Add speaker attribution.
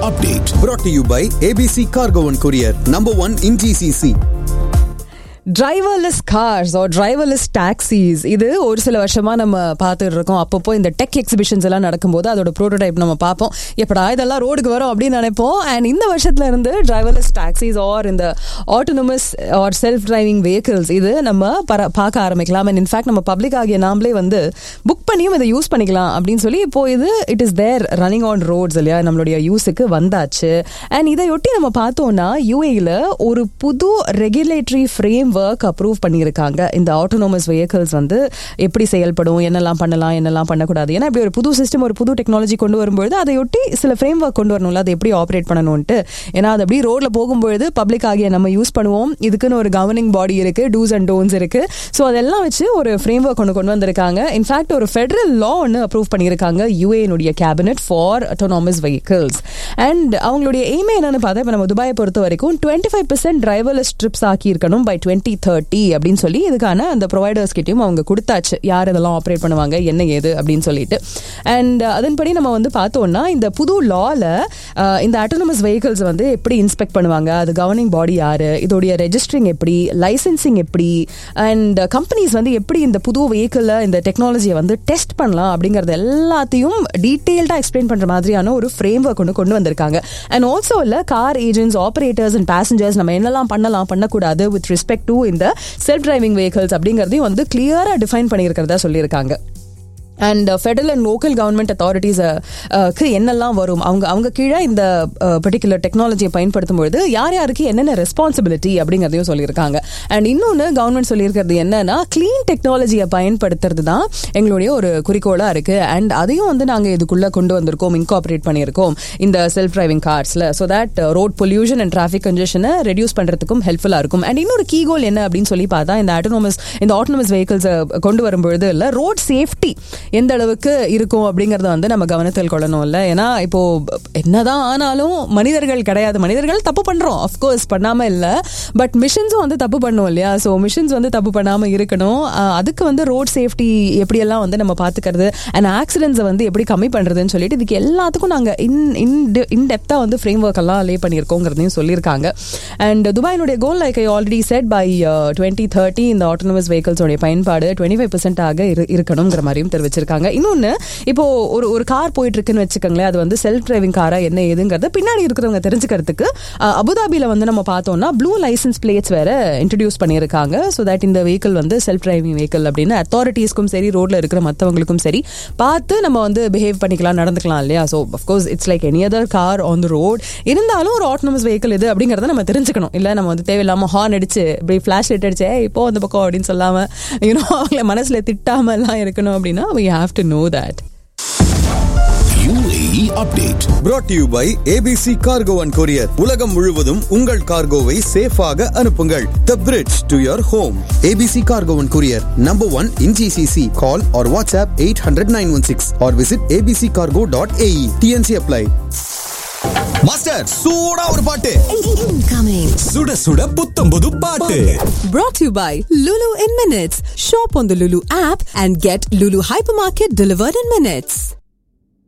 Speaker 1: update.
Speaker 2: brought to you by ABC Cargo and Courier, number one in GCC.
Speaker 3: Driverless cars or driverless taxis இது ஒரு சில வருஷமா நம்ம பார்த்துட்டு இருக்கோம் அப்பப்போ இந்த டெக் எக்ஸிபிஷன்ஸ் எல்லாம் நடக்கும்போது அதோட ப்ரோட்டோடைப் நம்ம பார்ப்போம் எப்படா இதெல்லாம் ரோடுக்கு வரும் அப்படின்னு நினைப்போம் அண்ட் இந்த வருஷத்துல இருந்து டிரைவர்லெஸ் டாக்ஸிஸ் ஆர் இந்த autonomous or self driving vehicles இது நம்ம பர பார்க்க ஆரம்பிக்கலாம் அண்ட் இன்ஃபேக்ட் நம்ம பப்ளிக் ஆகிய நாமளே வந்து புக் பண்ணியும் இதை யூஸ் பண்ணிக்கலாம் அப்படின்னு சொல்லி இப்போ இது it is there running on roads இல்லையா நம்மளுடைய யூஸுக்கு வந்தாச்சு அண்ட் இதையொட்டி நம்ம பார்த்தோம்னா யூஏல ஒரு புது ரெகுலேட்டரி ஃப்ரேம் ஒர்க் அப்ரூவ் பண்ணியிருக்காங்க இந்த ஆட்டோனோமஸ் vehicles வந்து எப்படி செயல்படும் என்னெல்லாம் பண்ணலாம் என்னெல்லாம் பண்ணக்கூடாது ஏன்னா இப்படி ஒரு புது சிஸ்டம் ஒரு புது டெக்னாலஜி கொண்டு வரும்பொழுது அதையொட்டி சில ஃப்ரேம் ஒர்க் கொண்டு வரணும்ல அதை எப்படி ஆப்ரேட் பண்ணணும்ட்டு ஏன்னா அது அப்படி ரோட்ல போகும்பொழுது பப்ளிக் ஆகிய நம்ம யூஸ் பண்ணுவோம் இதுக்குன்னு ஒரு கவர்னிங் பாடி இருக்கு டூஸ் அண்ட் டோன்ஸ் இருக்கு ஸோ அதெல்லாம் வச்சு ஒரு ஃப்ரேம் ஒர்க் ஒன்று கொண்டு வந்திருக்காங்க இன்ஃபேக்ட் ஒரு ஃபெடரல் லா ஒன்று அப்ரூவ் பண்ணியிருக்காங்க யூஏனுடைய cabinet for autonomous vehicles and அவங்களுடைய எய்மே என்னன்னு பார்த்தா இப்போ நம்ம துபாயை பொறுத்த வரைக்கும் twenty five percent driverless trips ஆக்கி இருக்கணும் பை டுவெண்ட்டி தேர்ட்டி அப்படின்னு சொல்லி இதுக்கான அந்த ப்ரொவைடர்ஸ் கிட்டயும் அவங்க கொடுத்தாச்சு யார் இதெல்லாம் ஆப்ரேட் பண்ணுவாங்க என்ன ஏது அப்படின்னு சொல்லிட்டு அண்ட் அதன்படி நம்ம வந்து பார்த்தோம்னா இந்த புது லால இந்த autonomous vehicles வந்து எப்படி இன்ஸ்பெக்ட் பண்ணுவாங்க அது கவர்னிங் பாடி யாரு இதோடைய ரெஜிஸ்டரிங் எப்படி லைசன்சிங் எப்படி அண்ட் கம்பெனிஸ் வந்து எப்படி இந்த புது வெஹிக்கிள இந்த டெக்னாலஜியை வந்து டெஸ்ட் பண்ணலாம் அப்படிங்கறது எல்லாத்தையும் டீட்டெயில்டா எக்ஸ்பிளைன் பண்ற மாதிரியான ஒரு ஃப்ரேம் ஒர்க் ஒன்று கொண்டு வந்திருக்காங்க அண்ட் ஆல்சோ இல்ல car agents operators and passengers நம்ம என்னெல்லாம் பண்ணலாம் பண்ணக்கூடாது வித் ரெஸ்பெக்ட் டு இந்த செல்ஃப் டிரைவிங் vehicles அப்படிங்கறதையும் வந்து கிளியரா டிஃபைன் பண்ணியிருக்கிறதா சொல்லியிருக்காங்க and federal and local government authorities என்னெல்லாம் வரும் அவங்க அவங்க கீழே இந்த பர்டிகுலர் டெக்னாலஜியை பயன்படுத்தும் பொழுது யார் யாருக்கு என்னென்ன ரெஸ்பான்சிபிலிட்டி அப்படிங்கிறதையும் சொல்லியிருக்காங்க அண்ட் இன்னொன்று கவர்மெண்ட் சொல்லியிருக்கிறது என்னன்னா க்ளீன் டெக்னாலஜியை பயன்படுத்துறது தான் எங்களுடைய ஒரு குறிக்கோளாக இருக்கு அண்ட் அதையும் வந்து நாங்கள் இதுக்குள்ள கொண்டு வந்திருக்கோம் இன்கார்பரேட் பண்ணியிருக்கோம் இந்த செல்ஃப் டிரைவிங் கார்ஸில் so that road pollution and traffic கன்ஜெஷனை ரெடியூஸ் பண்ணுறதுக்கும் ஹெல்ப்ஃபுல்லாக இருக்கும் அண்ட் இன்னொரு கீ கோல் என்ன அப்படின்னு சொல்லி பார்த்தா இந்த ஆட்டோனமஸ் இந்த ஆட்டோனமஸ் வெஹிக்கிள்ஸை கொண்டு வரும்பொழுது இல்லை ரோட் சேஃப்டி எந்த அளவுக்கு இருக்கும் அப்படிங்கறத வந்து நம்ம கவனத்தில் கொள்ளணும் இல்ல ஏன்னா இப்போ என்னதான் ஆனாலும் மனிதர்கள் கிடையாது மனிதர்கள் தப்பு பண்றோம் அஃப்கோர்ஸ் பண்ணாம இல்ல பட் மிஷின்ஸும் வந்து தப்பு பண்ணும் இல்லையா ஸோ மிஷின்ஸ் வந்து தப்பு பண்ணாம இருக்கணும் அஹ் அதுக்கு வந்து ரோட் சேஃப்டி எப்படியெல்லாம் வந்து நம்ம பாத்துக்கிறது அண்ட் ஆக்சிடென்ட்ஸை வந்து எப்படி கம்மி பண்றதுன்னு சொல்லிட்டு இதுக்கு எல்லாத்துக்கும் நாங்க இன் இன் இன் டெப்தா வந்து ஃப்ரேம் ஒர்க் எல்லாம் லே பண்ணியிருக்கோங்கிறதையும் சொல்லியிருக்காங்க அண்ட் துபாயினுடைய goal like I already set by twenty thirty இந்த ஆட்டோனமஸ் வெஹிக்கல்ஸோடைய பயன்பாடு டுவெண்ட்டி ஃபைவ் பர்சன்ட் ஆக இரு- இருக்கணுங்கிற மாதிரியும் தெரிவிச்சிருக்காங்க இன்னொன்னு இப்போ ஒரு ஒரு கார் போயிட்டு இருக்குன்னு வச்சுக்கோங்களேன் அது வந்து செல்ஃப் டிரைவிங் காரா என்ன ஏதுங்கிறது பின்னாடி இருக்கிறவங்க தெரிஞ்சுக்கிறதுக்கு அஹ், அபுதாபியில வந்து நம்ம பார்த்தோம்னா ப்ளூ லைசன்ஸ் பிளேட்ஸ் வேற இன்ட்ரடியூஸ் பண்ணியிருக்காங்க ஸோ தட் இந்த வெஹிக்கிள் வந்து செல்ஃப் டிரைவிங் வெஹிக்கிள் அப்படின்னு அத்தாரிட்டிஸ்க்கும் சரி ரோட்ல இருக்கிற மற்றவங்களுக்கும் சரி பார்த்து நம்ம வந்து பிஹேவ் பண்ணிக்கலாம் நடந்துக்கலாம் இல்லையா so of course it's like any other car on the road இருந்தாலும் ஒரு ஆட்டோனமஸ் வெஹிக்கிள் இது அப்படிங்கறத நம்ம தெரிஞ்சுக்கணும் இல்ல நம்ம வந்து தேவையில்லாம ஹார்ன் அடிச்சு இப்படி ஃபிளாஷ் லைட் அடிச்சு "ஏய், இப்போ அந்த பக்கம் அப்படின்னு சொல்லாம யூனோ அவங்கள மனசுல திட்டாம எல்லாம் இருக்கணும் அப்படின்னா we have to know that
Speaker 1: UAE update.
Speaker 2: brought to you by ABC Cargo and Courier. உலகம் முழுவதும் உங்கள் கார்கோவை சேஃபாக அனுப்புங்கள் The bridge to your home. ABC Cargo and Courier, number one in GCC. Call or WhatsApp 800-916 or visit abccargo.ae. TNC apply.
Speaker 1: Master சூடா ஒரு பாட்டு
Speaker 4: Incoming.
Speaker 1: சுட சுட புத்தம் புது பாட்டு
Speaker 4: Brought to you by Lulu in Minutes. Shop on the Lulu app and get Lulu Hypermarket delivered in minutes.